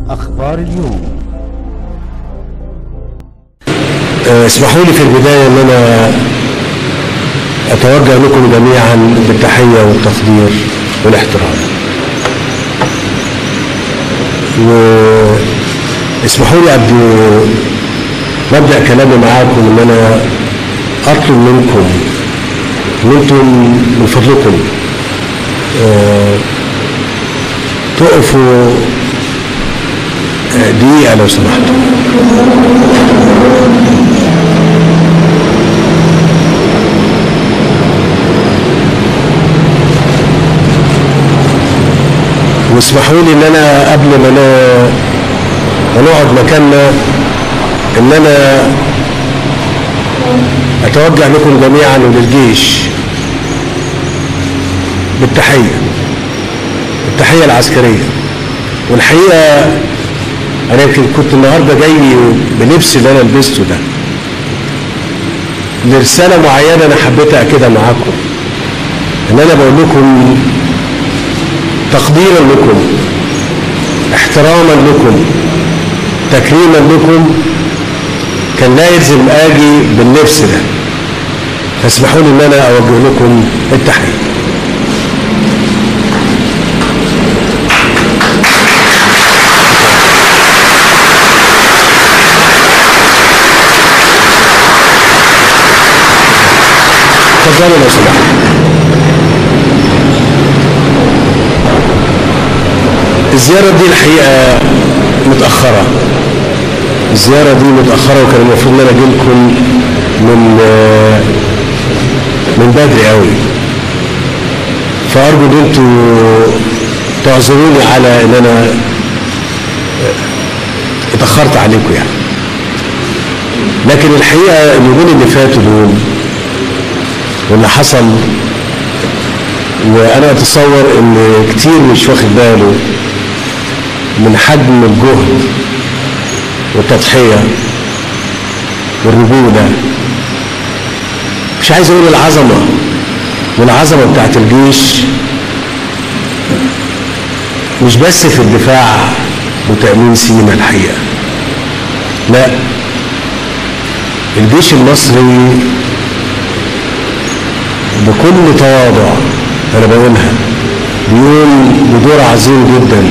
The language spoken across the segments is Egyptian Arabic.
أخبار اليوم آه، اسمحوا لي في البداية ان انا اتوجه لكم جميعا بالتحية والتقدير والاحترام واسمحوا لي قبل مبدأ كلامي معاكم ان انا اطلب منكم ان انتم من فضلكم آه، تقفوا آه، دقيقة لو سمحتوا واسمحوا لي ان انا قبل ما انا ما نقعد مكاننا ان انا اتوجه لكم جميعا وللجيش بالتحيه التحيه العسكريه والحقيقه انا يمكن كنت النهارده جاي بلبس اللي انا لبسته ده لرساله معينه انا حبيت اكدها معاكم ان انا بقول لكم تقديرا لكم احتراما لكم تكريما لكم كان لا يلزم اجي باللبس ده فاسمحوا لي ان انا اوجه لكم التحيه اتفضلوا لو سمحتوا الزيارة دي الحقيقة متأخرة الزيارة دي متأخرة وكان المفروض ان انا اجي لكم من آه، من بدري قوي فأرجو ان انتوا تعذروني على ان انا آه، اتأخرت عليكم يعني لكن الحقيقة اليومين اللي فاتوا دول واللي حصل وانا اتصور ان كتير مش واخد باله من حجم الجهد والتضحية والرجولة مش عايز اقول العظمة والعظمة بتاعت الجيش مش بس في الدفاع وتأمين سينا الحقيقة لا الجيش المصري بكل تواضع انا بقولها بيقوم بدور عظيم جدا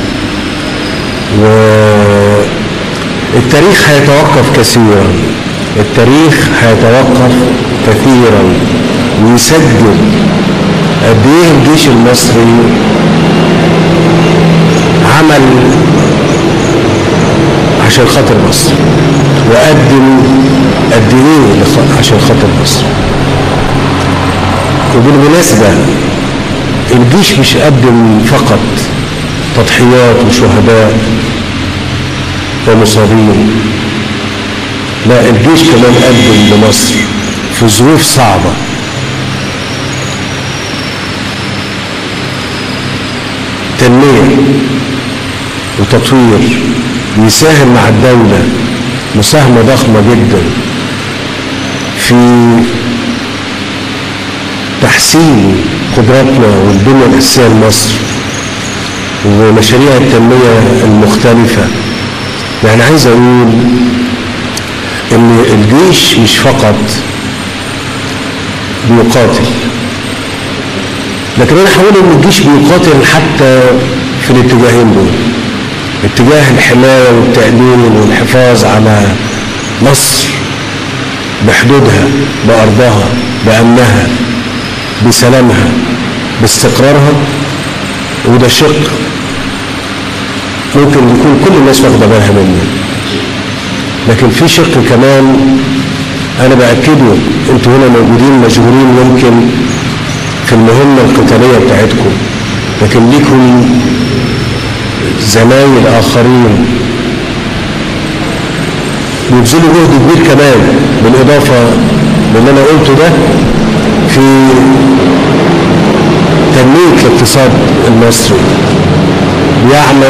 والتاريخ هيتوقف كثيرا التاريخ هيتوقف كثيرا ويسجل قد ايه الجيش المصري عمل عشان خاطر مصر وقدم قد ايه لخ- عشان خاطر مصر وبالمناسبة الجيش مش قدم فقط تضحيات وشهداء ومصابين لا الجيش كمان قدم لمصر في ظروف صعبة تنمية وتطوير بيساهم مع الدولة مساهمة ضخمة جدا في تحسين قدراتنا والبنية الأساسية لمصر ومشاريع التنمية المختلفة يعني عايز أقول إن الجيش مش فقط بيقاتل لكن أنا هقول إن الجيش بيقاتل حتى في الاتجاهين دول اتجاه الحماية والتأمين والحفاظ على مصر بحدودها بأرضها بأمنها بسلامها باستقرارها وده شق ممكن يكون كل الناس واخده بالها منه لكن في شق كمان انا باكده انتوا هنا موجودين مشغولين يمكن في المهمه القتاليه بتاعتكم لكن ليكم زمايل اخرين بيبذلوا جهد كبير كمان بالاضافه للي انا قلته ده في تنميه الاقتصاد المصري بيعمل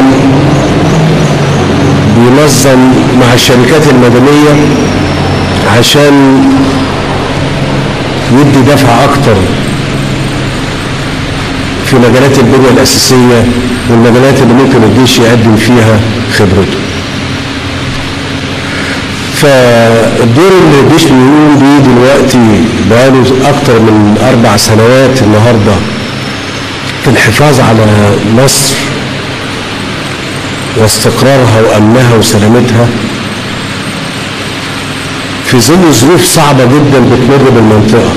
بينظم مع الشركات المدنيه عشان يدي دفع اكتر في في مجالات البنية الأساسية والمجالات اللي ممكن الجيش يقدم فيها خبرته فالدور اللي الجيش بيقوم بيه دلوقتي بقاله أكتر من أربع سنوات النهاردة في الحفاظ على مصر واستقرارها وأمنها وسلامتها في ظل ظروف صعبة جدا بتمر بالمنطقة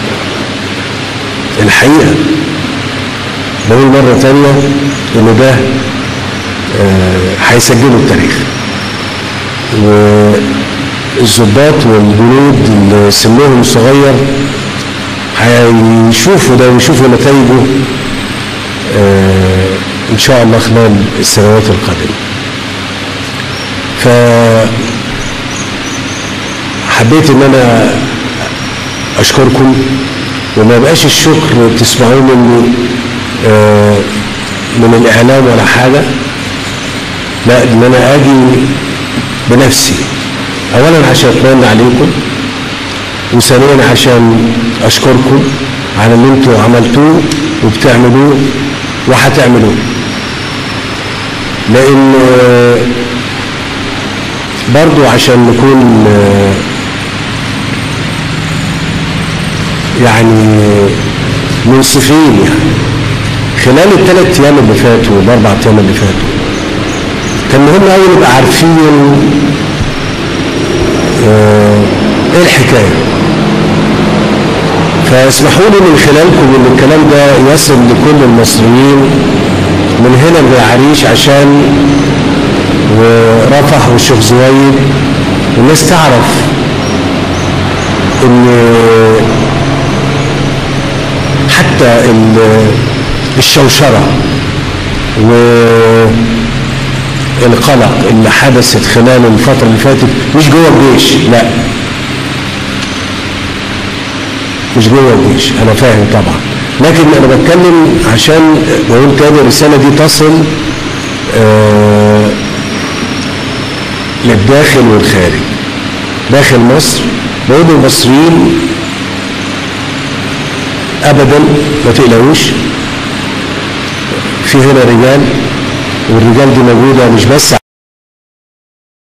الحقيقة بقول مرة تانية إن ده هيسجلوا التاريخ والظباط والجنود اللي سنهم صغير هيشوفوا ده ويشوفوا نتائجه ان شاء الله خلال السنوات القادمه ف حبيت ان انا اشكركم وما بقاش الشكر تسمعوه مني من الاعلام ولا حاجه لا ان انا اجي بنفسي اولا عشان اتمنى عليكم وثانيا عشان اشكركم على اللي انتوا عملتوه وبتعملوه وهتعملوه لان برضو عشان نكون يعني منصفين يعني خلال الثلاث ايام اللي فاتوا والاربع ايام اللي فاتوا كان مهم قوي نبقى عارفين ايه الحكايه فاسمحوا لي من خلالكم ان الكلام ده يصل لكل المصريين من هنا للعريش عشان ورفح والشيخ زويد الناس تعرف ان حتى الشوشره والقلق اللي حدثت خلال الفتره اللي فاتت مش جوه الجيش لا مش جوه الجيش انا فاهم طبعا لكن انا بتكلم عشان بقول تاني الرساله دي تصل آه للداخل والخارج داخل مصر بقول للمصريين ابدا ما تقلقوش في هنا رجال والرجال دي موجوده مش بس